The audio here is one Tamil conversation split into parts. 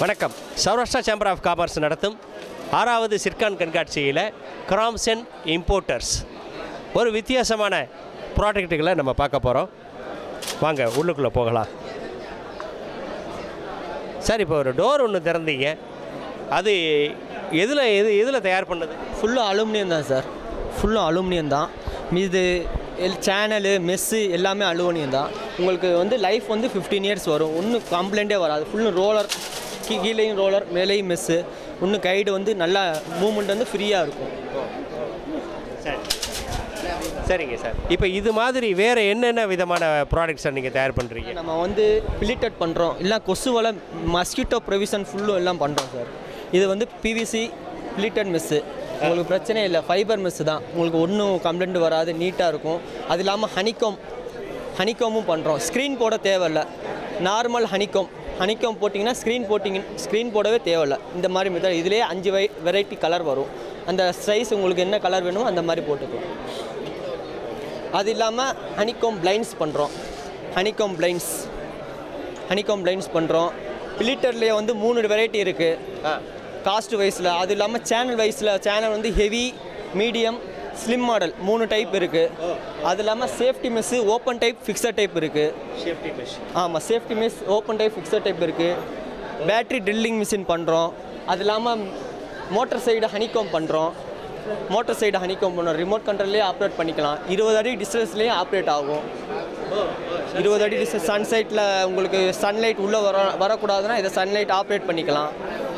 வணக்கம் சௌராஷ்டிரா சேம்பர் ஆஃப் காமர்ஸ் நடத்தும் ஆறாவது சிர்கான் கண்காட்சியில் கிராம்சன் இம்போர்ட்டர்ஸ் ஒரு வித்தியாசமான ப்ராடக்ட்டுகளை நம்ம பார்க்க போகிறோம் வாங்க உள்ளுக்குள்ளே போகலாம் சார் இப்போ ஒரு டோர் ஒன்று திறந்தீங்க அது எதில் எது எதில் தயார் பண்ணது ஃபுல்லும் அலுமினியம் தான் சார் ஃபுல்லும் அலுமினியம் தான் இது எல் சேனலு மெஸ்ஸு எல்லாமே அலுமினியம் தான் உங்களுக்கு வந்து லைஃப் வந்து ஃபிஃப்டீன் இயர்ஸ் வரும் ஒன்றும் கம்ப்ளைண்ட்டே வராது ஃபுல்லும் ரோலர் கீ கீழேயும் ரோலர் மேலேயும் மெஸ்ஸு இன்னும் கைடு வந்து நல்லா மூமெண்ட் வந்து ஃப்ரீயாக இருக்கும் சரி சரிங்க சார் இப்போ இது மாதிரி வேறு என்னென்ன விதமான ப்ராடக்ட்ஸை நீங்கள் தயார் பண்ணுறீங்க நம்ம வந்து பிலிட்டட் பண்ணுறோம் இல்லை கொசு வலை மஸ்கிட்டோ ப்ரொவிஷன் ஃபுல்லும் எல்லாம் பண்ணுறோம் சார் இது வந்து பிவிசி பிலிட்டட் மெஸ்ஸு உங்களுக்கு பிரச்சனை இல்லை ஃபைபர் மெஸ்ஸு தான் உங்களுக்கு ஒன்றும் கம்ப்ளைண்ட் வராது நீட்டாக இருக்கும் அது இல்லாமல் ஹனிகோம் ஹனிகோமும் பண்ணுறோம் ஸ்க்ரீன் போட தேவையில்ல நார்மல் ஹனிகோம் ஹனிகோம் போட்டிங்கன்னா ஸ்க்ரீன் போட்டிங்க ஸ்க்ரீன் போடவே தேவையில்ல இந்த மாதிரி மெத்தட் இதுலேயே அஞ்சு வை வெரைட்டி கலர் வரும் அந்த சைஸ் உங்களுக்கு என்ன கலர் வேணுமோ அந்த மாதிரி போட்டுக்கலாம் அது இல்லாமல் ஹனிகோம் பிளைண்ட்ஸ் பண்ணுறோம் ஹனிகோம் பிளைண்ட்ஸ் ஹனிகோம் பிளைண்ட்ஸ் பண்ணுறோம் பிலிட்டர்லேயே வந்து மூணு வெரைட்டி இருக்குது காஸ்ட் வைஸில் அது இல்லாமல் சேனல் வைஸில் சேனல் வந்து ஹெவி மீடியம் ஸ்லிம் மாடல் மூணு டைப் இருக்குது அது இல்லாமல் safety mesh open type fixed type இருக்குது சேஃப்டி மெஷ் ஆமாம் safety mesh open type fixed type இருக்குது பேட்ரி ட்ரில்லிங் மிஷின் பண்ணுறோம் அது இல்லாமல் மோட்டர் சைடு ஹனிகோம் பண்ணுறோம் மோட்டர் சைடு ஹனிகோம் பண்ணுறோம் ரிமோட் கண்ட்ரோல்லே ஆப்ரேட் பண்ணிக்கலாம் இருபது அடி டிஸ்டன்ஸ்லேயும் ஆப்ரேட் ஆகும் இருபது அடி டிஸ்டன்ஸ் சன்சைட்டில் உங்களுக்கு சன்லைட் உள்ளே வர வரக்கூடாதுன்னா இதை சன்லைட் ஆப்ரேட் பண்ணிக்கலாம்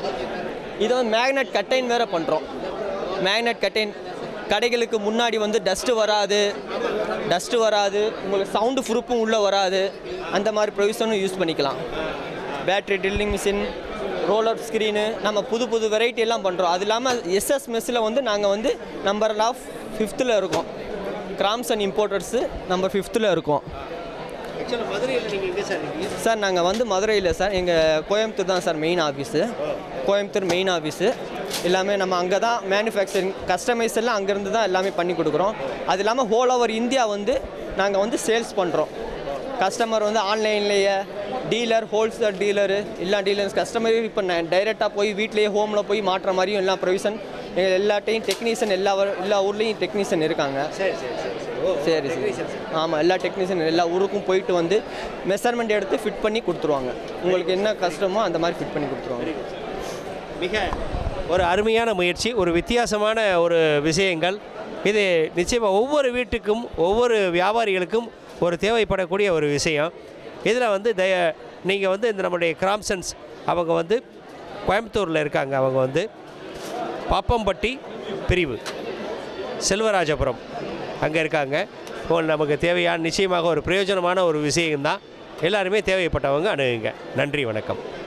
இது வந்து மேக்னெட் கட்டைன் வேறு பண்ணுறோம் மேக்னெட் கட்டைன் கடைகளுக்கு முன்னாடி வந்து டஸ்ட்டு வராது டஸ்ட்டு வராது உங்களுக்கு சவுண்டு ப்ரூஃபும் உள்ளே வராது அந்த மாதிரி ப்ரொவிஷனும் யூஸ் பண்ணிக்கலாம் battery drilling machine roller screen நம்ம புது புது வெரைட்டி எல்லாம் பண்ணுறோம் அது இல்லாமல் எஸ்எஸ் மெஸ்ஸில் வந்து நாங்கள் வந்து நம்பர் ஆஃப் ஃபிஃப்த்தில் இருக்கோம் கிராம்ஸ் அண்ட் இம்போர்ட்டர்ஸு நம்பர் ஃபிஃப்த்தில் இருக்கோம் ஆக்சுவலாக மதுரையில் நீங்கள் எங்கே சார் இருக்கீங்க சார் நாங்கள் வந்து மதுரையில் சார் எங்கள் கோயம்புத்தூர் தான் sir main office Coimbatore main office எல்லாமே நம்ம அங்கே தான் மேனுஃபேக்சரிங் கஸ்டமைஸ் எல்லாம் அங்கேருந்து தான் எல்லாமே பண்ணி கொடுக்குறோம் அது இல்லாமல் ஹோல் ஓவர் இந்தியா வந்து நாங்கள் வந்து சேல்ஸ் பண்ணுறோம் கஸ்டமர் வந்து ஆன்லைன்லேயே டீலர் ஹோல்சேல் டீலரு எல்லா டீலர்ஸ் கஸ்டமர் இப்போ டைரெக்டாக போய் வீட்லேயே ஹோமில் போய் மாட்டுற மாதிரியும் எல்லா ப்ரொவிஷன் எங்கள் எல்லாட்டையும் டெக்னீஷியன் எல்லா வ- எல்லா ஊர்லேயும் டெக்னீஷியன் இருக்காங்க சரி சரி சரி சரி ஓ சரி சரி ஆமாம் எல்லா டெக்னீஷியன் எல்லா ஊருக்கும் போயிட்டு வந்து மெஷர்மெண்ட் எடுத்து ஃபிட் பண்ணி கொடுத்துருவாங்க உங்களுக்கு என்ன கஷ்டமோ அந்த மாதிரி ஃபிட் பண்ணி கொடுத்துருவாங்க மிக ஒரு அருமையான முயற்சி ஒரு வித்தியாசமான ஒரு விஷயங்கள் இது நிச்சயமாக ஒவ்வொரு வீட்டுக்கும் ஒவ்வொரு வியாபாரிகளுக்கும் ஒரு தேவைப்படக்கூடிய ஒரு விஷயம் இதில் வந்து தய நீங்கள் வந்து இந்த நம்முடைய கிராம்சன்ஸ் அவங்க வந்து கோயம்புத்தூரில் இருக்காங்க அவங்க வந்து பாப்பம்பட்டி பிரிவு செல்வராஜபுரம் அங்கே இருக்காங்க இப்போ நமக்கு தேவையான நிச்சயமாக ஒரு பிரயோஜனமான ஒரு விஷயம்தான் எல்லாருமே தேவைப்பட்டவங்க அணுகுங்க நன்றி வணக்கம்